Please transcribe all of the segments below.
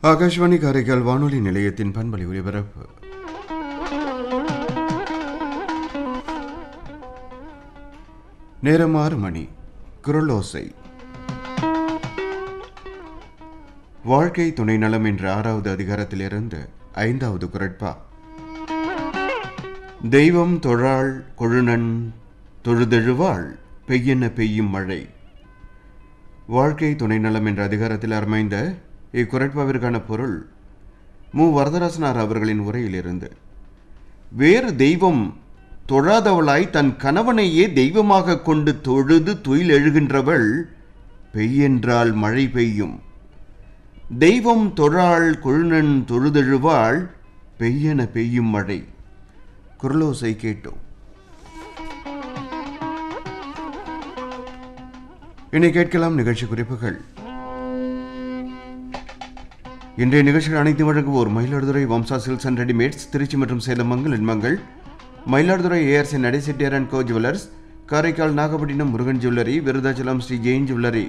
ஆகாஷ்வாணி காரைக்கால் வானொலி நிலையத்தின் பண்பலை ஒலிபரப்பு நேரம் ஆறு மணி குரலோசை வாழ்க்கை துணை நலம் என்ற ஆறாவது அதிகாரத்திலிருந்து ஐந்தாவது குரட்பா தெய்வம் தொழாள் கொழுநன் தொழுதெழுவாள் பெய்யென பெய்யும் மழை வாழ்க்கை துணை நலம் என்ற அதிகாரத்தில் அமைந்த இக்குரட்பாவிற்கான பொருள் மு வரதராசனார் அவர்களின் உரையிலிருந்து வேறு தெய்வம் தொழாதவளாய் தன் கணவனையே தெய்வமாக கொண்டு தொழுது துயில் எழுகின்றவள் பெய்யென்றால் மழை பெய்யும் தெய்வம் தொழாள் கொழுநன் தொழுதெழுவாள் பெய்யென பெய்யும் மழை குரலோசை கேட்டோம் இனி கேட்கலாம் நிகழ்ச்சி குறிப்புகள் இன்றைய நிகழ்ச்சிகள் அனைத்து வழங்குவோர் Mayiladuthurai Vamsa silks and readymades Trichy மற்றும் சேலம் மங்கள் எண்மங்கள் Mayiladuthurai ARC Nadaichettiar and co jewellers Karaikal Nagapattinam Murugan jewellery Viruthachalam Sri Jain jewellery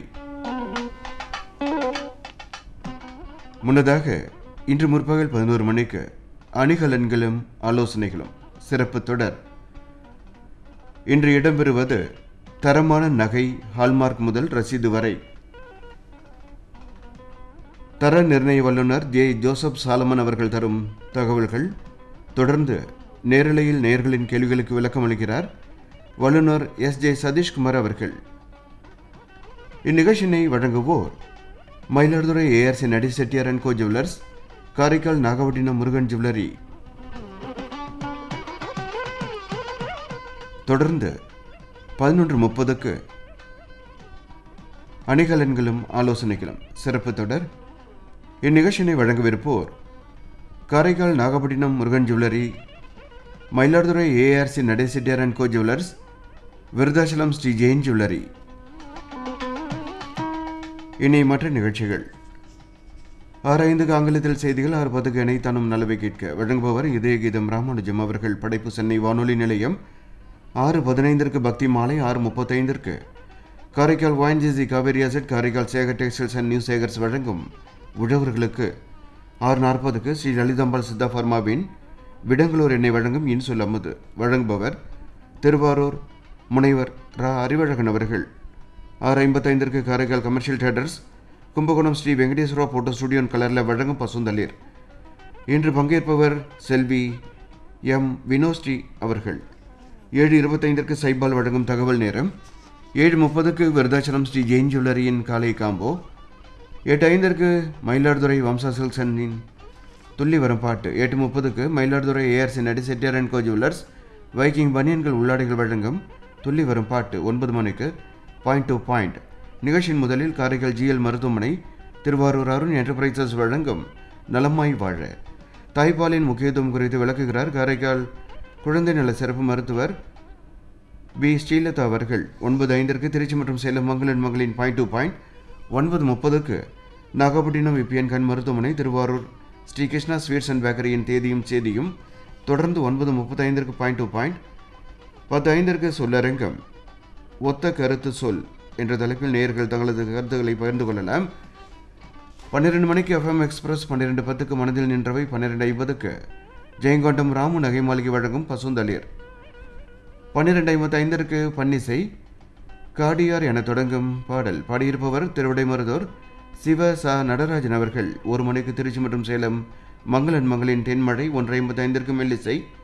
முன்னதாக இன்று முற்பகல் பதினோரு மணிக்கு அணிகலன்களும் ஆலோசனைகளும் சிறப்பு தொடர் இன்று இடம்பெறுவது தரமான நகை ஹால்மார்க் முதல் ரசீது வரை தர நிர்ணய வல்லுநர் ஜே ஜோசப் சாலமன் அவர்கள் தரும் தகவல்கள் தொடர்ந்து நேரலையில் நேர்களின் கேள்விகளுக்கு விளக்கம் அளிக்கிறார் வல்லுநர் எஸ் ஜே சதீஷ்குமார் அவர்கள் இந்நிகழ்ச்சியினை வழங்குவோர் Mayiladuthurai ARC Nadi Chettiar and co jewellers Karaikal Nagapattinam Murugan jewellery தொடர்ந்து பதினொன்று முப்பதுக்கு அணிகலன்களும் ஆலோசனைகளும் சிறப்பு தொடர் இந்நிகழ்ச்சியினை வழங்கவிருப்போர் Karaikal Nagapattinam Murugan jewellery Mayiladuthurai ARC Nadechettiar and co jewellers Viruthachalam Sri Jain jewellery இனி மற்ற நிகழ்ச்சிகள் ஆறு ஐந்துக்கு ஆங்கிலத்தில் செய்திகள் ஆறு பத்துக்கு இணைத்தானும் நலவை கேட்க வழங்குபவர் இதய கீதம் ராமானுஜம் அவர்கள் படைப்பு சென்னை வானொலி நிலையம் ஆறு பதினைந்திற்கு பக்தி மாலை ஆறு முப்பத்தைந்திற்கு காரைக்கால் வாய்ஜிசி காவேரி அசட் Karaikal Sekar textiles and new Sekars வழங்கும் உழவர்களுக்கு ஆறு நாற்பதுக்கு ஸ்ரீ லலிதாம்பாள் சித்தா ஃபர்மாவின் விடங்களூர் எண்ணெய் வழங்கும் இன்சொல் அமுது வழங்குபவர் திருவாரூர் முனைவர் ரா அறிவழகன் அவர்கள் ஆறு ஐம்பத்தைந்திற்கு Karaikal commercial theatres Kumbakonam Sri Venkateswara photo studio கலரில் வழங்கும் பசுந்தளிர் இன்று பங்கேற்பவர் செல்வி எம் வினோஸ்ரீ அவர்கள் ஏழு இருபத்தைந்திற்கு சைபால் வழங்கும் தகவல் நேரம் ஏழு முப்பதுக்கு விருதாச்சலம் ஸ்ரீ ஜெயின் ஜுவல்லரியின் காலை காம்போ எட்டு ஐந்திற்கு மயிலாடுதுறை வம்சா சில்க்ஸ் அண்டின் துள்ளி வரும் பாட்டு எட்டு முப்பதுக்கு Mayiladuthurai ARC Nadi Chettiar and co jewellers viking பனியன்கள் உள்ளாடைகள் வழங்கும் துள்ளி வரும் பாட்டு ஒன்பது மணிக்கு பாயிண்ட் டு பாயிண்ட் நிகழ்ச்சியின் முதலில் காரைக்கால் ஜிஎல் மருத்துவமனை திருவாரூர் அருண் என்டர்பிரைசஸ் வழங்கும் நலமாய் வாழ தாய்ப்பாலின் முக்கியத்துவம் குறித்து விளக்குகிறார் காரைக்கால் குழந்தை நல சிறப்பு மருத்துவர் பி ஸ்ரீலதா அவர்கள் ஒன்பது ஐந்திற்கு திருச்சி மற்றும் சேலம் மங்களன் மகளின் பாயிண்ட் டு பாயிண்ட் ஒன்பது முப்பதுக்கு நாகப்பட்டினம் விபிஎன் கண் மருத்துவமனை திருவாரூர் ஸ்ரீ கிருஷ்ணா ஸ்வீட்ஸ் அண்ட் பேக்கரியின் தேதியும் சேதியும் தொடர்ந்து ஒன்பது முப்பத்தைந்திற்கு பாயிண்ட் டு பாயிண்ட் பத்து ஐந்திற்கு சொல்லரங்கம் ஒத்த கருத்து சொல் என்ற தலைப்பில் நேயர்கள் தங்களது கருத்துக்களை பகிர்ந்து கொள்ளலாம் பன்னிரெண்டு மணிக்கு எஃப்எம் எக்ஸ்பிரஸ் பன்னிரெண்டு பத்துக்கு மனதில் நின்றவை பன்னிரெண்டு ஐம்பதுக்கு ஜெயங்கொண்டம் ராமு நகை மாளிகை வழங்கும் பசுந்தளிர் பன்னிரெண்டு ஐம்பத்தி ஐந்திற்கு பன்னிசை காடியார் என தொடங்கும் பாடல் பாடியிருப்பவர் திருவிடைமருதூர் சிவ ச நடராஜன் அவர்கள் ஒரு மணிக்கு திருச்சி மற்றும் சேலம் மங்களன் மங்களின் தென்மழை ஒன்று ஐம்பத்தி ஐந்திற்கு மெல்லிசை